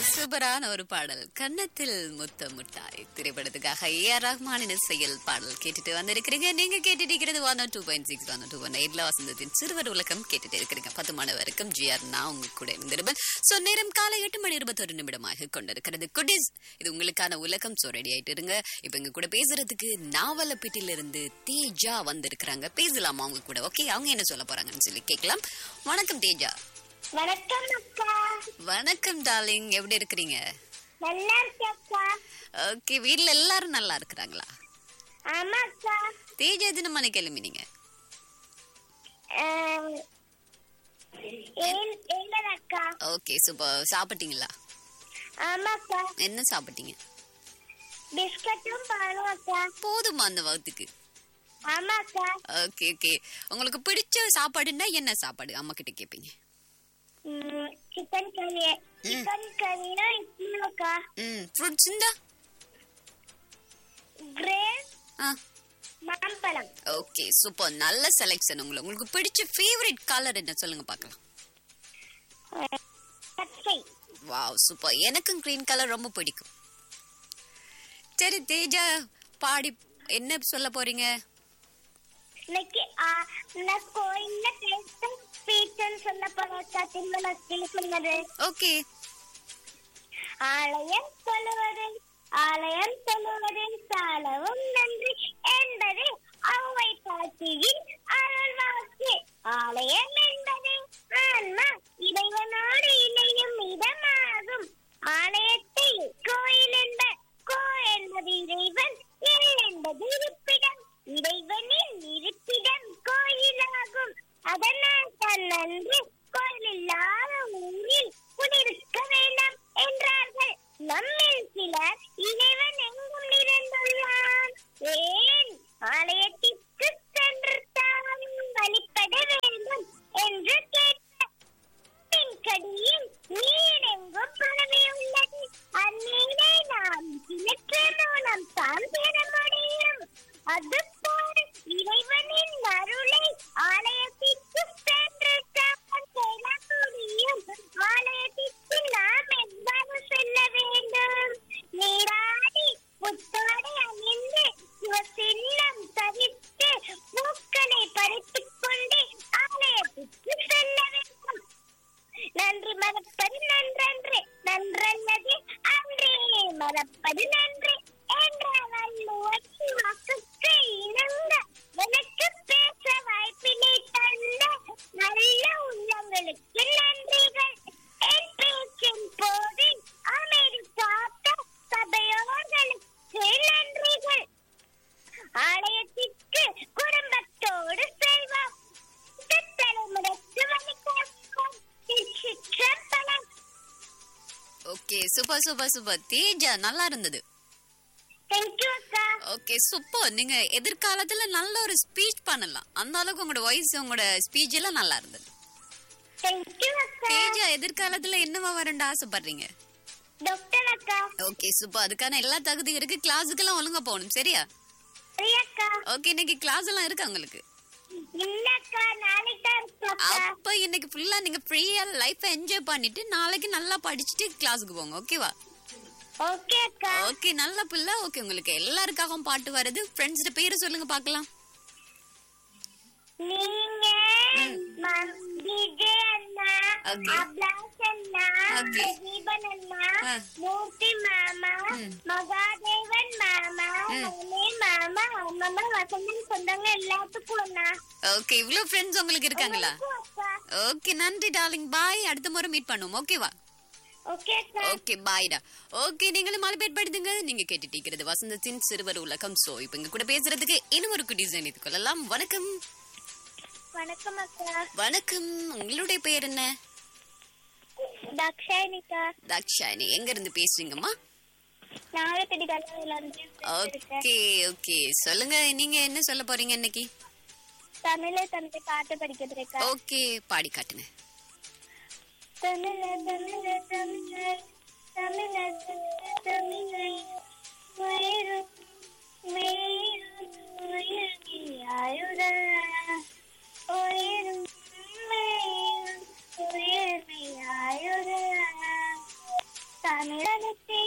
சூப்பரான ஒரு பாடல் கன்னத்தில் முத்த முட்டாய் திரைப்படத்துக்காக ஏ ஆர் ரஹ்மானின் இசையில் பாடல் கேட்டுட்டு வந்திருக்கிறீங்க நீங்க கேட்டுட்டு இருக்கிறது one two point six one two one எயிட்ல வசந்தத்தின் சிறுவர் உலகம் கேட்டுட்டு இருக்கிறீங்க பத்து மணி வரைக்கும் ஜிஆர் நான் உங்க கூட இருந்திருப்பேன் சோ நேரம் காலை எட்டு மணி இருபத்தொரு நிமிடமாக கொண்டிருக்கிறது குடிஸ் இது உங்களுக்கான உலகம் சோ ரெடி ஆயிட்டு இருங்க இப்ப எங்க கூட பேசுறதுக்கு நாவலப்பேட்டில இருந்து தேஜா வந்திருக்கிறாங்க பேசலாமா அவங்க கூட ஓகே அவங்க என்ன சொல்ல போறாங்கன்னு சொல்லி கேட்கலாம் வணக்கம் தேஜா வணக்கம் அக்கா வணக்கம் டார்லிங் எப்படி இருக்கிறீங்க நல்லா இருக்கேன் அக்கா ஓகே வீட்ல எல்லாரும் நல்லா இருக்கிறாங்களா ஆமா அக்கா தேஜா எத்தனை மணிக்கு கிளம்பினீங்க அஹ், ஏழு ஏழரை அக்கா ஓகே சூப்பர் சாப்பிட்டீங்களா ஆமா அக்கா என்ன சாப்பிட்டீங்க பிஸ்கட்டும் பாலும் அக்கா போதுமா அந்த வகுத்துக்கு ஆமா அக்கா ஓகே ஓகே உங்களுக்கு பிடிச்ச சாப்பாடுன்னா என்ன சாப்பாடு அம்மா கிட்ட கேட்பீங்க சிக்கன் கறி சிக்கன் கறினா இட்லி அக்கா ம் ஃப்ரூட்ஸ் இந்தா கிரேப் ஆ மாம்பழம் ஓகே சூப்பர் நல்ல செலெக்ஷன் உங்களுக்கு உங்களுக்கு பிடிச்ச ஃபேவரட் கலர் என்ன சொல்லுங்க பார்க்கலாம் அஹ், பச்சை வாவ் சூப்பர் எனக்கும் கிரீன் கலர் ரொம்ப பிடிக்கும் சரி தேஜா பாடி என்ன சொல்ல போறீங்க இன்னைக்கு ஆ, நான் கோயில்ல பேச ஸ்பீச்னு சொல்ல போறேன் திருமணத்தில் சொன்னது ஓகே ஆலயம் சொல்லுவது ஆலயம் சொல்லுவது சாலவும் நன்றி என்பது அவ்வை பாட்டியின் அருள் வாக்கு ஆலயம் என்பது ஆன்மா இறைவனோடு இணையும் இடமாகும் ஆலயத்தை கோயில் என்ப கோ என்பது இறைவன் எல் என்பது இருப்பிடம் இறைவனின் இருப்பிடம் கோயிலாகும் அதனால் தான் நன்று கோயில் இல்லாத ஊரில் குடியிருக்க வேண்டாம் என்றார்கள் நம்மில் சிலர் இறைவன் எங்கும் நிறைந்துள்ளான் ஏன் ஆலயத்திற்கு சென்று தான் வழிபட வேண்டும் என்று கேட்ட கடியில் நீர் எங்கும் பரவி உள்ளது அந்நீரை நாம் கிணற்று மூலம் தான் பெற முடியும் அதுபோல் இறைவனின் அருளை ஆலயத்திற்கு சென்று தான் பெற முடியும் ஆலயத்திற்கு நாம் எவ்வாறு செல்ல வேண்டும் நீராடி புத்தாடை அணிந்து சிவசின்னம் தவிர்த்து பூக்களை பறித்துக் கொண்டு ஆலயத்திற்கு செல்ல வேண்டும் நன்றி மறப்பது நன்றன்று நன்றல்லது அன்றே மறப்பது நன்று என்ற வள்ளுவரின் வாக்குக்கு இணங்க எனக்கு பேச வாய்ப்பினை தந்த நல்ல உள்ளங்களுக்கு நன்றிகள் என் பேச்சின் போது அமெரிக்காக்க சபையோர்களுக்கு நன்றிகள் ஆலயத்திற்கு குடும்பத்தோடு செல்வோம் தலைமுறைக்கு வழிகாட்டுவோம் சிற்றம்பலம் okay super super super Teja நல்லா இருந்தது தேங்க்யூ அக்கா ஓகே சூப்பர் நீங்க எதிர்காலத்துல நல்ல ஒரு ஸ்பீச் பண்ணலாம் அந்த அளவுக்கு உங்களோட வாய்ஸ் உங்களோட ஸ்பீச் எல்லாம் நல்லா இருந்தது தேங்க்யூ அக்கா தேஜா எதிர்காலத்துல என்னவா வரணும்னு ஆசைப்படுறீங்க டாக்டர் அக்கா ஓகே சூப்பர் அதுக்கான எல்லா தகுதியும் இருக்கு கிளாஸுக்கெல்லாம் ஒழுங்கா போகணும் சரியா சரி அக்கா ஓகே இன்னைக்கு கிளாஸ் எல்லாம் இருக்கு உங்களுக்கு இல்ல அக்கா நாளைக்கு தான் இருக்கு அக்கா அப்ப இன்னைக்கு ஃபுல்லா நீங்க ஃப்ரீயா லைஃப் என்ஜாய் பண்ணிட்டு நாளைக்கு நல்லா படிச்சுட்டு கிளாஸுக்கு போங்க ஓகேவா ஓகே அக்கா ஓகே நல்ல பிள்ளை ஓகே உங்களுக்கு எல்லாருக்காகவும் பாட்டு வருது ஃப்ரெண்ட்ஸ் பேரு சொல்லுங்க பார்க்கலாம் நீங்க மம்- விஜய் அண்ணா Okay. அபிலாஷ் அண்ணா Okay. பிரதீபன் அண்ணா ஆ. மூர்த்தி மாமா ம். மகாதேவன் மாமா ம். மணி மாமா அம்மம்மா வசந்தன் சொந்தங்க எல்லாத்துக்கும் அண்ணா ஓகே இவ்ளோ ஃப்ரெண்ட்ஸ் உங்களுக்கு இருக்காங்களா உங்களுக்கும் அக்கா ஓகே நன்றி டார்லிங் பாய் அடுத்த முறை மீட் பண்ணுவோம் ஓகேவா ஓகே அக்கா ஓகே பாய்டா ஓகே நீங்களும் மலைப்பேட் படுத்துங்க நீங்க கேட்டுட்டு இருக்கிறது வசந்தத்தின் சிறுவர் உலகம் சோ இப்போ இங்க கூட பேசுறதுக்கு இன்னும் ஒரு டிசைன் இது கொள்ளலாம் வணக்கம் வணக்கம் அக்கா வணக்கம் உங்களுடைய பெயர் என்ன தக்ஷாயினிக்கா தாக்ஷாயினி எங்க இருந்து பேசுறீங்கம்மா நாகத்தடி கல்லூரியில இருந்து இருக்கேன். ஓகே ஓகே சொல்லுங்க நீங்க என்ன சொல்ல போறீங்க இன்னைக்கு தமிழே தந்தை பாட்டு படிக்கிறதுக்கா ஓகே பாடி காட்டுங்க தமிழ தமிழ தமிழ தமிழ தமிழ உயிரும் உயிரும் உயிர்மையாயுத உயிரும் உயிரும் உயிர்மையாயுத தமிழனுக்கு